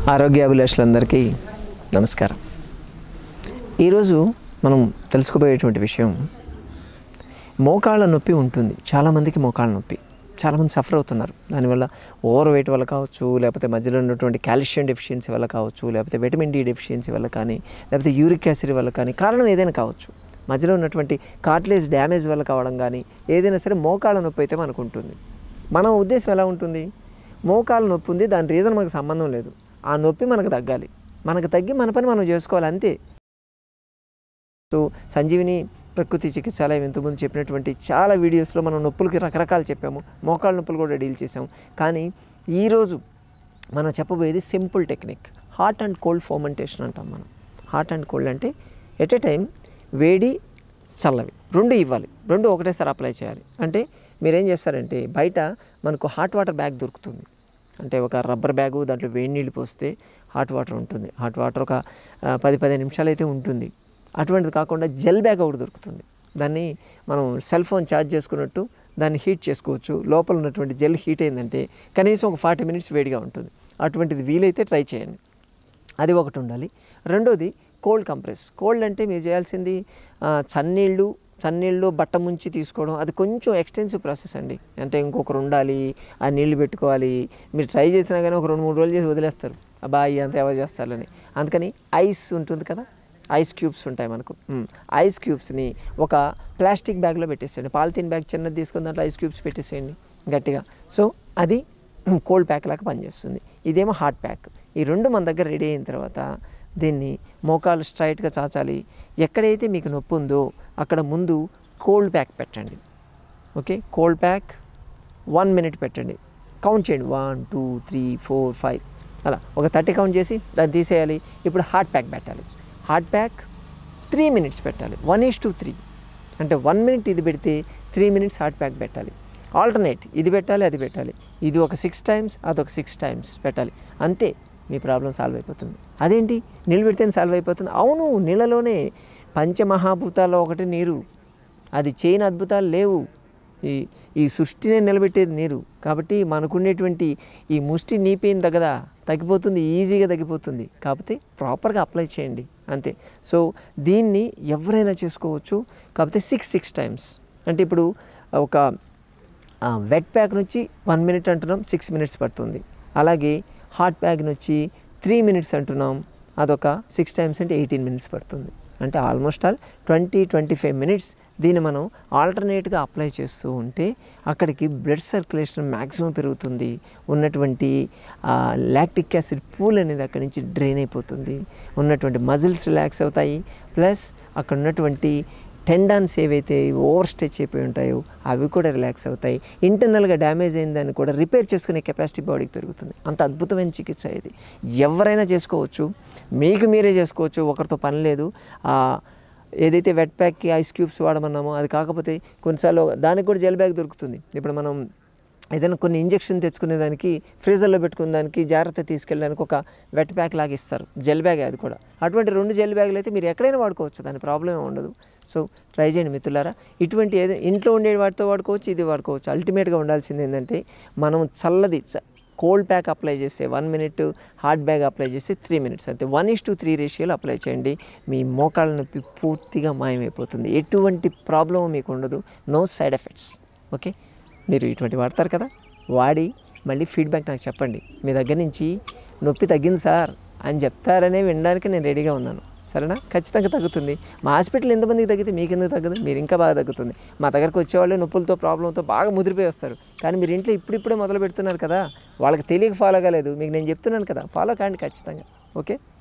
ఆరోగ్య అభిలాషులందరికీ నమస్కారం ఈరోజు మనం తెలుసుకోబోయేటువంటి విషయం మోకాళ్ళ నొప్పి ఉంటుంది చాలామందికి మోకాళ్ళ నొప్పి చాలామంది సఫర్ అవుతున్నారు దానివల్ల ఓవర్ వెయిట్ వల్ల కావచ్చు లేకపోతే మధ్యలో ఉన్నటువంటి కాల్షియం డెఫిషియన్సీ వల్ల కావచ్చు లేకపోతే విటమిన్ డి డెఫిషియన్సీ వల్ల కానీ లేకపోతే యూరిక్ యాసిడ్ వల్ల కానీ కారణం ఏదైనా కావచ్చు మధ్యలో ఉన్నటువంటి కార్ట్లేజ్ డ్యామేజ్ వల్ల కావడం కానీ ఏదైనా సరే మోకాళ్ళ నొప్పి అయితే మనకు ఉంటుంది మన ఉద్దేశం ఎలా ఉంటుంది మోకాళ్ళ నొప్పి ఉంది దాని రీజన్ మనకు సంబంధం లేదు ఆ నొప్పి మనకు తగ్గాలి మనకు తగ్గి మన పని మనం చేసుకోవాలి అంతే సో సంజీవిని ప్రకృతి చికిత్సాలయం ఇంతకుముందు చెప్పినటువంటి చాలా వీడియోస్లో మనం నొప్పులకి రకరకాలు చెప్పాము మోకాళ్ళ నొప్పులు కూడా డీల్ చేసాము కానీ ఈరోజు మనం చెప్పబోయేది simple technique hot and cold fomentation అంటాం మనం హాట్ అండ్ కోల్డ్ అంటే ఎట్ ఎ టైం వేడి చల్లవి రెండు ఇవ్వాలి రెండు ఒకటేసారి అప్లై చేయాలి అంటే మీరేం చేస్తారంటే బయట మనకు హాట్ వాటర్ బ్యాగ్ దొరుకుతుంది అంటే ఒక రబ్బర్ బ్యాగు దాంట్లో వేడి నీళ్ళు పోస్తే హాట్ వాటర్ ఉంటుంది హాట్ వాటర్ ఒక ఆ, పది పదిహేను నిమిషాలు అయితే ఉంటుంది అటువంటిది కాకుండా జెల్ బ్యాగ్ ఒకటి దొరుకుతుంది దాన్ని మనం సెల్ ఫోన్ ఛార్జ్ చేసుకున్నట్టు దాన్ని హీట్ చేసుకోవచ్చు లోపల ఉన్నటువంటి జెల్ హీట్ అయిందంటే కనీసం ఒక ఫార్టీ మినిట్స్ వేడిగా ఉంటుంది అటువంటిది వీలైతే ట్రై చేయండి అది ఒకటి ఉండాలి రెండోది కోల్డ్ కంప్రెస్ కోల్డ్ అంటే మీరు చేయాల్సింది ఆ, చన్నీళ్ళు చన్నీళ్ళు బట్ట ముంచి తీసుకోవడం అది కొంచెం ఎక్స్టెన్సివ్ ప్రాసెస్ అండి అంటే ఇంకొకరు ఉండాలి ఆ నీళ్లు పెట్టుకోవాలి మీరు ట్రై చేసినా కానీ ఒక రెండు మూడు రోజులు చేసి వదిలేస్తారు అబ్బా అంతా ఎవరు చేస్తారని అందుకని ఐస్ ఉంటుంది కదా ఐస్ క్యూబ్స్ ఉంటాయి మనకు మ్, ఐస్ క్యూబ్స్ని ఒక ప్లాస్టిక్ బ్యాగ్లో పెట్టేసేయండి పాలిథిన్ బ్యాగ్ చిన్నది తీసుకుని దాంట్లో ఐస్ క్యూబ్స్ పెట్టేసేయండి గట్టిగా సో అది కోల్డ్ ప్యాక్ లాగా పనిచేస్తుంది ఇదేమో హాట్ ప్యాక్ ఈ రెండు మన దగ్గర రెడీ అయిన తర్వాత దీన్ని మోకాలు స్ట్రైట్గా చాచాలి ఎక్కడైతే మీకు నొప్పి ఉందో అక్కడ ముందు కోల్డ్ ప్యాక్ పెట్టండి okay cold pack one minute పెట్టండి కౌంట్ చేయండి one two three four five అలా ఒక థర్టీ కౌంట్ చేసి దాన్ని తీసేయాలి ఇప్పుడు హాట్ ప్యాక్ పెట్టాలి హాట్ ప్యాక్ త్రీ మినిట్స్ పెట్టాలి వన్ ఈస్ టు త్రీ అంటే వన్ మినిట్ ఇది పెడితే త్రీ మినిట్స్ హాట్ ప్యాక్ పెట్టాలి ఆల్టర్నేట్ ఇది పెట్టాలి అది పెట్టాలి ఇది ఒక సిక్స్ టైమ్స్ అదొక సిక్స్ టైమ్స్ పెట్టాలి అంతే మీ ప్రాబ్లం సాల్వ్ అయిపోతుంది అదేంటి నీళ్ళు పెడితేనే సాల్వ్ అయిపోతుంది అవును నీళ్ళలోనే పంచమహాభూతాల్లో ఒకటి నీరు అది చేయని అద్భుతాలు లేవు ఈ ఈ సృష్టినే నిలబెట్టేది నీరు కాబట్టి మనకుండేటువంటి ఈ ముష్టి నీపేం తగ్గదా తగ్గిపోతుంది ఈజీగా తగ్గిపోతుంది కాకపోతే ప్రాపర్గా అప్లై చేయండి అంతే సో దీన్ని ఎవరైనా చేసుకోవచ్చు కాకపోతే సిక్స్ సిక్స్ టైమ్స్ అంటే ఇప్పుడు ఒక వెట్ ప్యాక్ నుంచి వన్ మినిట్ అంటున్నాం సిక్స్ మినిట్స్ పడుతుంది అలాగే హాట్ ప్యాక్ నుంచి త్రీ మినిట్స్ అంటున్నాం అదొక సిక్స్ టైమ్స్ అంటే ఎయిటీన్ మినిట్స్ పడుతుంది అంటే almost all twenty twenty five minutes దీన్ని మనం ఆల్టర్నేట్గా అప్లై చేస్తూ ఉంటే అక్కడికి బ్లడ్ సర్క్యులేషన్ మ్యాక్సిమం పెరుగుతుంది ఉన్నటువంటి లాక్టిక్ యాసిడ్ పూల్ అనేది అక్కడి నుంచి డ్రైన్ అయిపోతుంది ఉన్నటువంటి మజిల్స్ రిలాక్స్ అవుతాయి ప్లస్ అక్కడ ఉన్నటువంటి టెండాన్స్ ఏవైతే ఓవర్ స్ట్రెచ్ అయిపోయి ఉంటాయో అవి కూడా రిలాక్స్ అవుతాయి ఇంటర్నల్గా డ్యామేజ్ అయిన దాన్ని కూడా రిపేర్ చేసుకునే కెపాసిటీ బాడీకి పెరుగుతుంది అంత అద్భుతమైన చికిత్స ఇది ఎవరైనా చేసుకోవచ్చు మీకు మీరే చేసుకోవచ్చు ఒకరితో పని లేదు ఆ, ఏదైతే వెట్ ప్యాక్కి ఐస్ క్యూబ్స్ వాడమన్నామో అది కాకపోతే కొన్నిసార్లు దానికి కూడా జెల్ బ్యాగ్ దొరుకుతుంది ఇప్పుడు మనం ఏదైనా కొన్ని ఇంజెక్షన్ తెచ్చుకునే దానికి ఫ్రీజర్లో పెట్టుకునే దానికి జాగ్రత్త తీసుకెళ్ళడానికి ఒక వెట్ ప్యాక్ లాగా ఇస్తారు జెల్ బ్యాగ్ అది కూడా అటువంటి రెండు జెల్ బ్యాగులు అయితే మీరు ఎక్కడైనా వాడుకోవచ్చు దాని ప్రాబ్లం ఏమి ఉండదు సో ట్రై చేయండి మిత్రులారా ఇటువంటి ఏదో ఇంట్లో ఉండే వాటితో వాడుకోవచ్చు ఇది వాడుకోవచ్చు అల్టిమేట్గా ఉండాల్సింది ఏంటంటే మనం చల్లది చ- కోల్డ్ ప్యాక్ అప్లై చేస్తే one minute hot bag apply చేస్తే త్రీ మినిట్స్ అంతే వన్ ఇస్ టు త్రీ రేషియోలో అప్లై చేయండి మీ మోకాళ్ళ నొప్పి పూర్తిగా మాయమైపోతుంది ఎటువంటి ప్రాబ్లం మీకు ఉండదు నో సైడ్ ఎఫెక్ట్స్ ఓకే మీరు ఇటువంటి వాడతారు కదా వాడి మళ్ళీ ఫీడ్బ్యాక్ నాకు చెప్పండి మీ దగ్గర నుంచి నొప్పి తగ్గింది సార్ అని చెప్తారనే వినడానికి నేను రెడీగా ఉన్నాను సరేనా ఖచ్చితంగా తగ్గుతుంది మా హాస్పిటల్ ఎంతమందికి తగ్గితే మీకు ఎందుకు తగ్గదు మీరు ఇంకా బాగా తగ్గుతుంది మా దగ్గరకు వచ్చేవాళ్ళే నొప్పులతో ప్రాబ్లంతో బాగా ముదిరిపోయి వస్తారు కానీ మీరు ఇంట్లో ఇప్పుడిప్పుడే మొదలు పెడుతున్నారు కదా వాళ్ళకి తెలియక ఫాలో కాలేదు మీకు నేను చెప్తున్నాను కదా ఫాలో కాండి ఖచ్చితంగా ఓకే